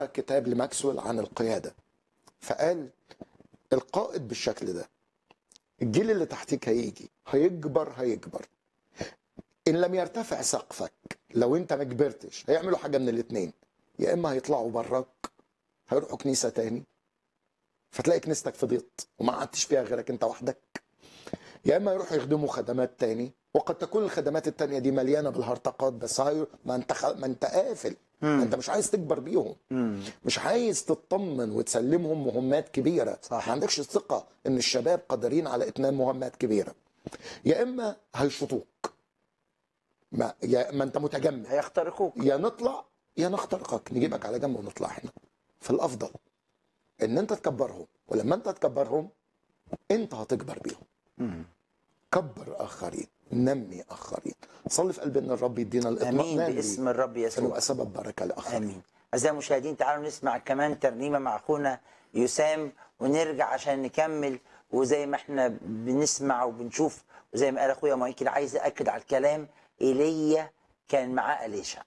كتاب لماكسويل عن القيادة فقال القائد بالشكل ده الجيل اللي تحتك هيجي هيكبر هيكبر ان لم يرتفع سقفك لو انت ما كبرتش هيعملوا حاجه من الاثنين يا اما هيطلعوا براك هيروحوا كنيسه تاني فتلاقي كنيستك فضيت وما قعدتش فيها غيرك انت وحدك يا اما يروحوا يخدموا خدمات تاني وقد تكون الخدمات التانية دي مليانه بالهرطقات بس هاي ما انت خ... ما انت قافل ما انت مش عايز تكبر بيهم مش عايز تطمن وتسلمهم مهمات كبيره صح. ما عندكش ثقه ان الشباب قادرين على اتمام مهمات كبيره يا اما هيشطوك ما يا ما انت متجمد هيخترقوك يا نطلع يا نخترقك نجيبك على جنب ونطلع احنا فالافضل ان انت تكبرهم ولما انت تكبرهم انت هتكبر بيهم كبر اخرين نمي اخرين صلي في قلب ان الرب يدينا امين الاطمئنان باسم الرب يسوع فنبقى سبب بركه لاخرين امين اعزائي المشاهدين تعالوا نسمع كمان ترنيمه مع اخونا يسام ونرجع عشان نكمل وزي ما احنا بنسمع وبنشوف وزي ما قال اخويا مايكل عايز اكد على الكلام ايليا كان معاه اليشع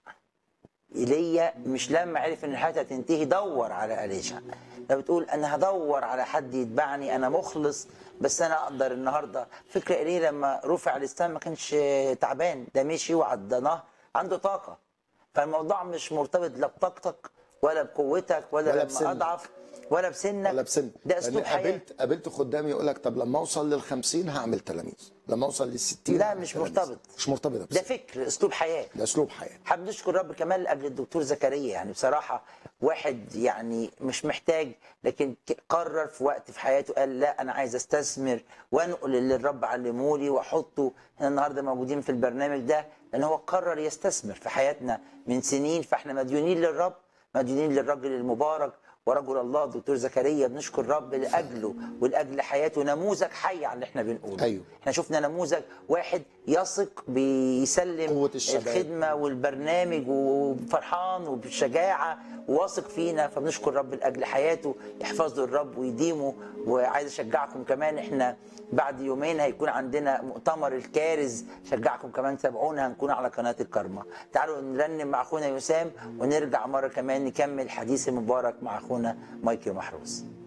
ايليا مش لما عرف ان الحياه هتنتهي دور على اليشع لو بتقول انا هدور على حد يتبعني انا مخلص بس انا اقدر النهارده فكره ايليا لما رفع للسماء ما كانش تعبان ده مشي وعدى نهر عنده طاقه فالموضوع مش مرتبط لا بطاقتك ولا بقوتك ولا, ولا لما بسنك. اضعف ولا بسنك ولا بسن ده اسلوب لأن حياه قابلت قابلت خدامي يقول لك طب لما اوصل لل 50 هعمل تلاميذ لما اوصل لل 60 لا، هعمل مش تلاميذ. مرتبط. مش مرتبطه ده بس فكر اسلوب حياه ده اسلوب حياه حابب نشكر رب كمان لاجل الدكتور زكريا يعني بصراحه واحد يعني مش محتاج لكن ك- قرر في وقت في حياته قال لا انا عايز استثمر وانقل اللي الرب علمه لي واحطه احنا النهارده موجودين في البرنامج ده لان هو قرر يستثمر في حياتنا من سنين فاحنا مديونين للرب مديونين للرجل المبارك ورجل الله الدكتور زكريا بنشكر الرب لاجله ولاجل حياته نموذج حي على اللي احنا بنقوله أيوه. احنا شفنا نموذج واحد يثق بيسلم قوة الشباب. الخدمه والبرنامج وفرحان وبشجاعه وواثق فينا فبنشكر رب لاجل حياته يحفظه الرب ويديمه وعايز اشجعكم كمان احنا بعد يومين هيكون عندنا مؤتمر الكارز شجعكم كمان تابعونا هنكون على قناه الكرمه تعالوا نرنم مع اخونا يسام ونرجع مره كمان نكمل حديث المبارك مع اخونا مايكل محروس